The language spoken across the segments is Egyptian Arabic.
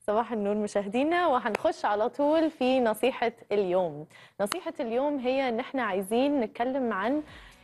صباح النور مشاهدينا وهنخش على طول في نصيحة اليوم نصيحة اليوم هي ان احنا عايزين نتكلم عن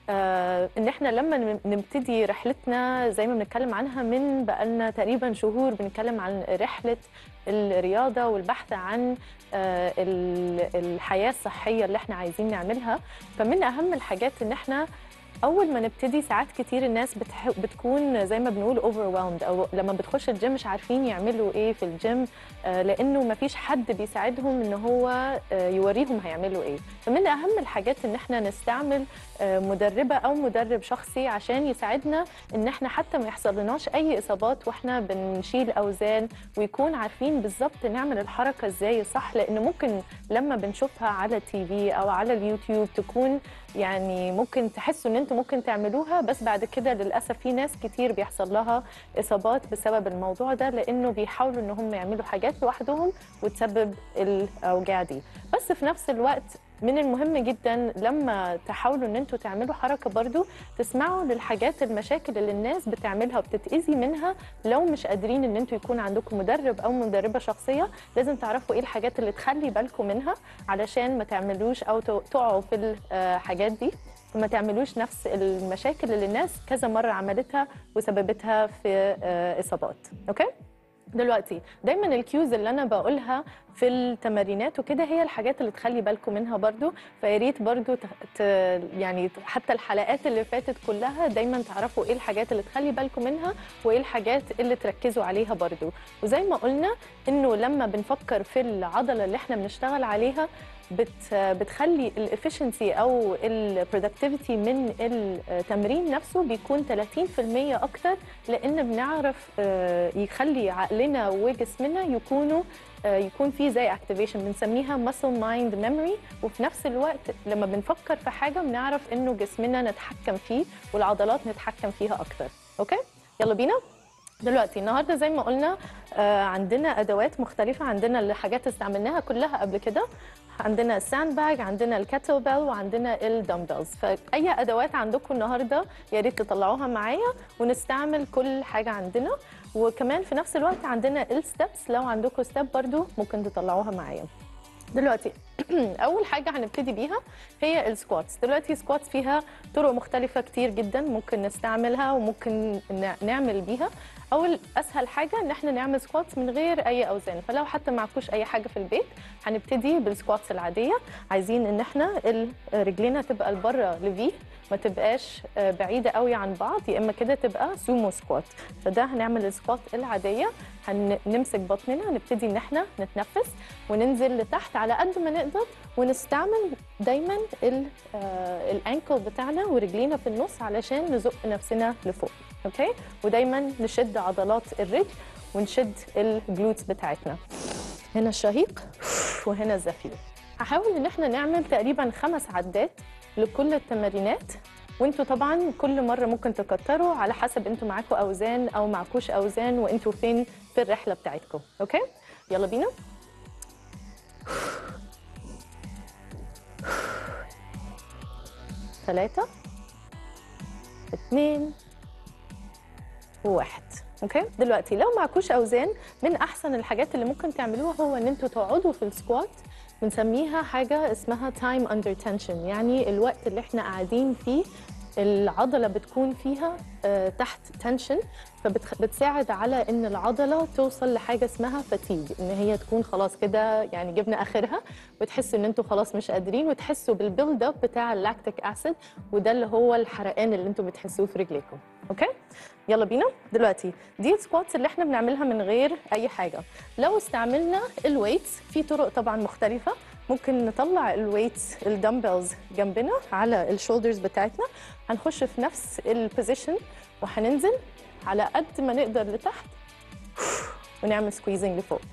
آه ان احنا لما نم- نبتدي رحلتنا زي ما بنتكلم عنها من بقالنا تقريبا شهور بنتكلم عن رحلة الرياضة والبحث عن آه ال- الحياة الصحية اللي احنا عايزين نعملها فمن اهم الحاجات ان احنا اول ما نبتدي ساعات كتير الناس بتح... بتكون زي ما بنقول overwhelmed او لما بتخش الجيم مش عارفين يعملوا ايه في الجيم آه، لانه ما فيش حد بيساعدهم ان هو آه، يوريهم هيعملوا ايه فمن اهم الحاجات ان احنا نستعمل آه، مدربه او مدرب شخصي عشان يساعدنا ان احنا حتى ما يحصل لناش اي اصابات واحنا بنشيل اوزان ويكون عارفين بالظبط نعمل الحركه ازاي صح لان ممكن لما بنشوفها على التي في او على اليوتيوب تكون يعني ممكن تحسوا ان انتم ممكن تعملوها بس بعد كده للاسف في ناس كتير بيحصل لها اصابات بسبب الموضوع ده لانه بيحاولوا ان هم يعملوا حاجات لوحدهم وتسبب الاوجاع دي بس في نفس الوقت من المهم جدا لما تحاولوا ان انتوا تعملوا حركه برضو تسمعوا للحاجات المشاكل اللي الناس بتعملها وبتتاذي منها لو مش قادرين ان انتوا يكون عندكم مدرب او مدربه شخصيه لازم تعرفوا ايه الحاجات اللي تخلي بالكم منها علشان ما تعملوش او تقعوا في الحاجات دي وما تعملوش نفس المشاكل اللي الناس كذا مره عملتها وسببتها في آه، اصابات اوكي دلوقتي دايما الكيوز اللي انا بقولها في التمارينات وكده هي الحاجات اللي تخلي بالكم منها برضو فيا ريت برضو ت... ت... يعني حتى الحلقات اللي فاتت كلها دايما تعرفوا ايه الحاجات اللي تخلي بالكم منها وايه الحاجات اللي تركزوا عليها برضو وزي ما قلنا انه لما بنفكر في العضله اللي احنا بنشتغل عليها بت بتخلي الافشنسي او البرودكتيفيتي من التمرين نفسه بيكون 30% اكتر لان بنعرف آه، يخلي عقلنا وجسمنا يكونوا آه، يكون في زي اكتيفيشن بنسميها muscle mind memory وفي نفس الوقت لما بنفكر في حاجه بنعرف انه جسمنا نتحكم فيه والعضلات نتحكم فيها اكتر اوكي يلا بينا دلوقتي النهارده زي ما قلنا آه، عندنا ادوات مختلفه عندنا الحاجات استعملناها كلها قبل كده عندنا الساند باج عندنا الكاتل بيل وعندنا الدمبلز فاي ادوات عندكم النهارده يا ريت تطلعوها معايا ونستعمل كل حاجه عندنا وكمان في نفس الوقت عندنا الستبس لو عندكم ستيب برضو ممكن تطلعوها معايا دلوقتي اول حاجه هنبتدي بيها هي السكواتس دلوقتي سكواتس فيها طرق مختلفه كتير جدا ممكن نستعملها وممكن ن- نعمل بيها اول اسهل حاجه ان احنا نعمل سكواتس من غير اي اوزان فلو حتى معكوش اي حاجه في البيت هنبتدي بالسكواتس العاديه عايزين ان احنا ال- رجلينا تبقى لبره لفي ما تبقاش آه، بعيده قوي عن بعض يا اما كده تبقى سومو سكوات فده هنعمل السكوات العاديه هنمسك بطننا نبتدي ان احنا نتنفس وننزل لتحت على قد ما نقدر ونستعمل دايما ال- آه، الانكل بتاعنا ورجلينا في النص علشان نزق نفسنا لفوق اوكي ودايما نشد عضلات الرجل ونشد الجلوتس بتاعتنا هنا الشهيق وهنا الزفير هحاول ان احنا نعمل تقريبا خمس عدات لكل التمارينات وانتوا طبعا كل مره ممكن تكتروا على حسب انتوا معاكم اوزان او معكوش اوزان وانتوا فين في الرحله بتاعتكم اوكي يلا بينا ثلاثة اثنين وواحد اوكي دلوقتي لو معكوش اوزان من احسن الحاجات اللي ممكن تعملوها هو ان انتوا تقعدوا في السكوات بنسميها حاجه اسمها تايم اندر تنشن يعني الوقت اللي احنا قاعدين فيه العضله بتكون فيها آه، تحت تنشن فبتساعد على ان العضله توصل لحاجه اسمها فتيج ان هي تكون خلاص كده يعني جبنا اخرها وتحسوا ان انتوا خلاص مش قادرين وتحسوا بالبيلد اب بتاع اللاكتيك اسيد وده اللي هو الحرقان اللي انتوا بتحسوه في رجليكم اوكي يلا بينا دلوقتي دي السكواتس اللي احنا بنعملها من غير اي حاجه لو استعملنا الويتس في طرق طبعا مختلفه ممكن نطلع الويتس الدمبلز جنبنا على الشولدرز بتاعتنا هنخش في نفس البوزيشن وهننزل على قد ما نقدر لتحت ونعمل سكويزنج لفوق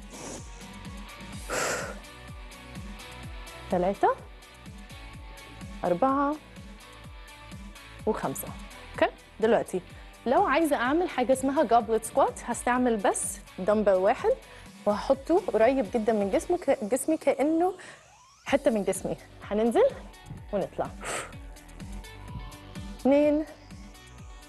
ثلاثة أربعة وخمسة اوكي دلوقتي لو عايزة أعمل حاجة اسمها جوبلت سكوات هستعمل بس دمبل واحد وهحطه قريب جدا من جسمه ك... جسمي كأنه حتة من جسمي هننزل ونطلع اثنين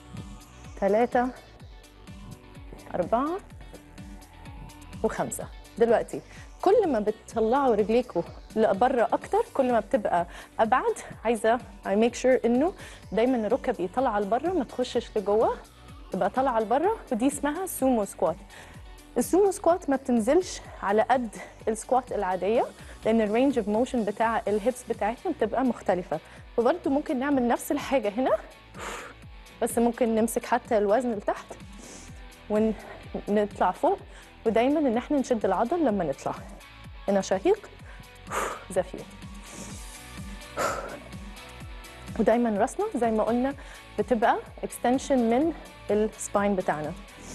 ثلاثة أربعة وخمسة دلوقتي كل ما بتطلعوا رجليكوا لبره اكتر كل ما بتبقى ابعد عايزه I make sure انه دايما ركبي طالعه لبره ما تخشش لجوه تبقى طالعه لبره ودي اسمها سومو سكوات السومو سكوات ما بتنزلش على قد السكوات العاديه لان الرينج اوف موشن بتاع الهيبس بتاعتنا بتبقى مختلفه وبرده ممكن نعمل نفس الحاجه هنا بس ممكن نمسك حتى الوزن لتحت ونطلع فوق ودايما ان احنا نشد العضل لما نطلع هنا شهيق زفير ودايما راسنا زي ما قلنا بتبقى اكستنشن من السباين بتاعنا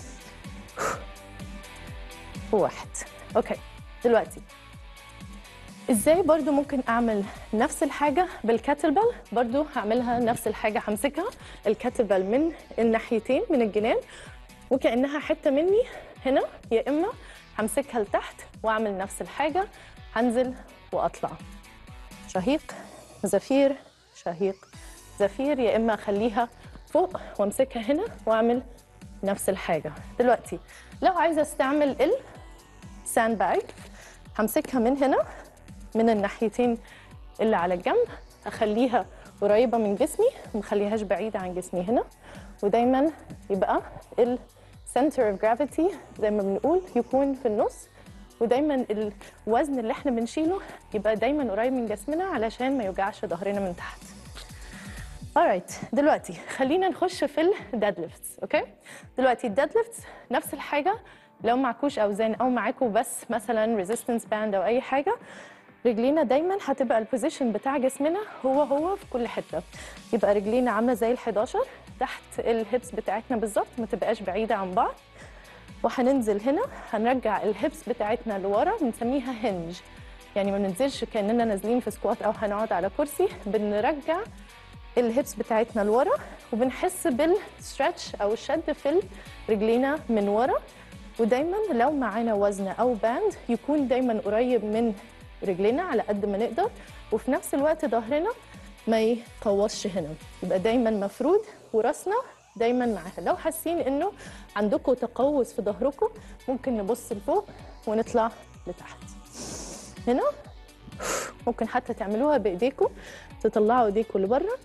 واحد اوكي دلوقتي ازاي برضو ممكن اعمل نفس الحاجه بالكاتلبل برضو هعملها نفس الحاجه همسكها الكاتلبل من الناحيتين من الجنان وكانها حته مني هنا يا اما همسكها لتحت واعمل نفس الحاجه هنزل واطلع شهيق زفير شهيق زفير يا اما اخليها فوق وامسكها هنا واعمل نفس الحاجه دلوقتي لو عايزه استعمل الساند باج همسكها من هنا من الناحيتين اللي على الجنب اخليها قريبه من جسمي وما اخليهاش بعيده عن جسمي هنا ودايما يبقى السنتر اوف جرافيتي زي ما بنقول يكون في النص ودايما الوزن اللي احنا بنشيله يبقى دايما قريب من جسمنا علشان ما يوجعش ظهرنا من تحت alright دلوقتي خلينا نخش في الديد ليفتس اوكي دلوقتي الديد ليفتس نفس الحاجه لو معكوش اوزان او معاكوا بس مثلا ريزيستنس باند او اي حاجه رجلينا دايما هتبقى البوزيشن بتاع جسمنا هو هو في كل حته يبقى رجلينا عامله زي ال11 تحت الهيبس بتاعتنا بالظبط ما تبقاش بعيده عن بعض وهننزل هنا هنرجع الهيبس بتاعتنا لورا بنسميها هنج يعني ما بننزلش كاننا نازلين في سكوات او هنقعد على كرسي بنرجع الهيبس بتاعتنا لورا وبنحس بالستريتش او الشد في رجلينا من ورا ودايما لو معانا وزن او باند يكون دايما قريب من رجلينا على قد ما نقدر وفي نفس الوقت ظهرنا ما يقوصش هنا يبقى دايما مفرود وراسنا دايما معاها لو حاسين انه عندكم تقوس في ظهركم ممكن نبص لفوق ونطلع لتحت هنا ممكن حتى تعملوها بايديكم تطلعوا ايديكم لبره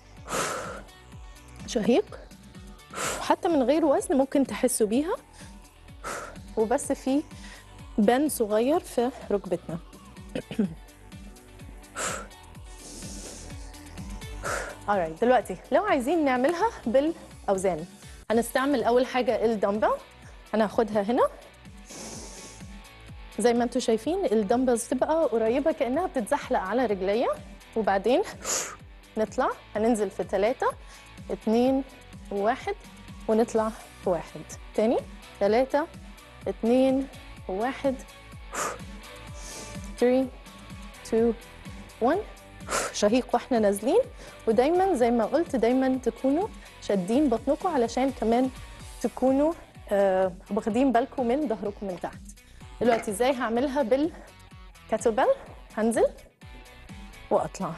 شهيق حتى من غير وزن ممكن تحسوا بيها وبس في بن صغير في ركبتنا alright دلوقتي لو عايزين نعملها بالاوزان هنستعمل اول حاجه الدمبل انا هاخدها هنا زي ما انتم شايفين الدمبلز تبقى قريبه كانها بتتزحلق على رجليا وبعدين نطلع هننزل في ثلاثة اتنين واحد ونطلع في واحد تاني ثلاثة اتنين واحد 3 2 1 شهيق واحنا نازلين ودايما زي ما قلت دايما تكونوا شادين بطنكم علشان كمان تكونوا آه واخدين بالكم من ظهركم من تحت دلوقتي ازاي هعملها بالكاتوبل هنزل واطلع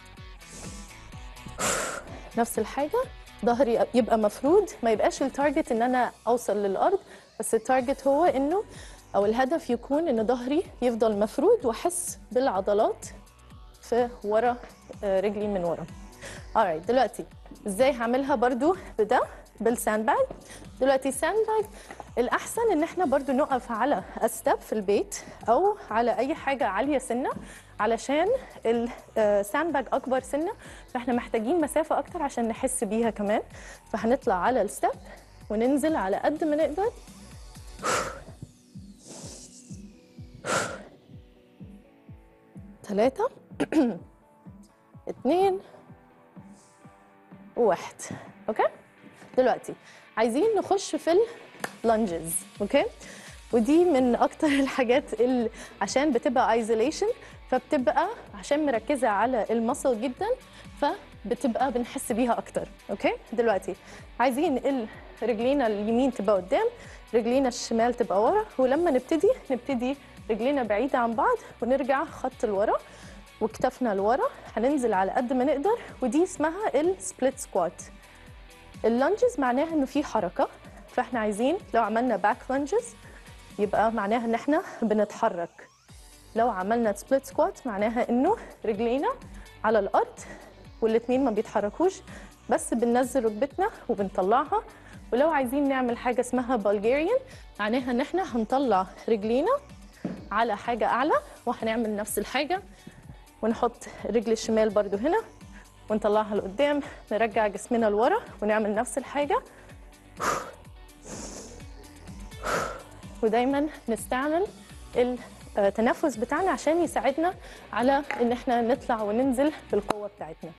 نفس الحاجه ظهري يبقى مفرود ما يبقاش التارجت ان انا اوصل للارض بس التارجت هو انه او الهدف يكون ان ظهري يفضل مفرود واحس بالعضلات في ورا رجلي من ورا alright دلوقتي ازاي هعملها برضو بده بالساند باج دلوقتي الساند باج الاحسن ان احنا برضو نقف على استب في البيت او على اي حاجه عاليه سنه علشان الساند باج اكبر سنه فاحنا محتاجين مسافه اكتر عشان نحس بيها كمان فهنطلع على الستب وننزل على قد ما نقدر ثلاثة اثنين وواحد اوكي دلوقتي عايزين نخش في اللانجز اوكي ودي من اكتر الحاجات اللي عشان بتبقى ايزوليشن فبتبقى عشان مركزه على المصل جدا فبتبقى بنحس بيها اكتر اوكي دلوقتي عايزين رجلينا اليمين تبقى قدام رجلينا الشمال تبقى ورا ولما نبتدي نبتدي رجلينا بعيدة عن بعض ونرجع خط لورا وكتفنا لورا هننزل على قد ما نقدر ودي اسمها السبليت سكوات اللانجز معناها انه في حركة فاحنا عايزين لو عملنا باك لانجز يبقى معناها ان احنا بنتحرك لو عملنا سبليت سكوات معناها انه رجلينا على الارض والاتنين ما بيتحركوش بس بننزل ركبتنا وبنطلعها ولو عايزين نعمل حاجه اسمها بلغاريان معناها ان احنا هنطلع رجلينا على حاجه اعلى وهنعمل نفس الحاجه ونحط الرجل الشمال برضو هنا ونطلعها لقدام نرجع جسمنا لورا ونعمل نفس الحاجه ودايما نستعمل التنفس بتاعنا عشان يساعدنا على ان احنا نطلع وننزل بالقوه بتاعتنا